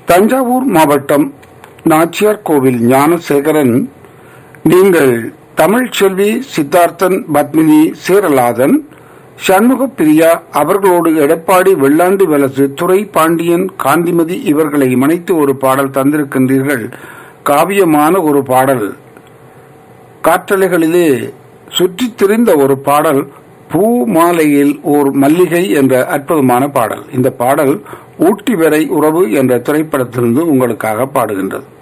தஞ்சாவூர் மாவட்டம் நாச்சியார் கோவில் ஞானசேகரன் நீங்கள் தமிழ் செல்வி சித்தார்த்தன் பத்மினி சேரலாதன் சண்முக பிரியா அவர்களோடு எடப்பாடி வெள்ளாண்டி வலசு துறை பாண்டியன் காந்திமதி இவர்களை இணைத்து ஒரு பாடல் தந்திருக்கின்றீர்கள் காவியமான ஒரு பாடல் காற்றலைகளிலே சுற்றித் திரிந்த ஒரு பாடல் பூ மாலையில் ஓர் மல்லிகை என்ற அற்புதமான பாடல் இந்த பாடல் ஊட்டி வரை உறவு என்ற திரைப்படத்திலிருந்து உங்களுக்காக பாடுகின்றது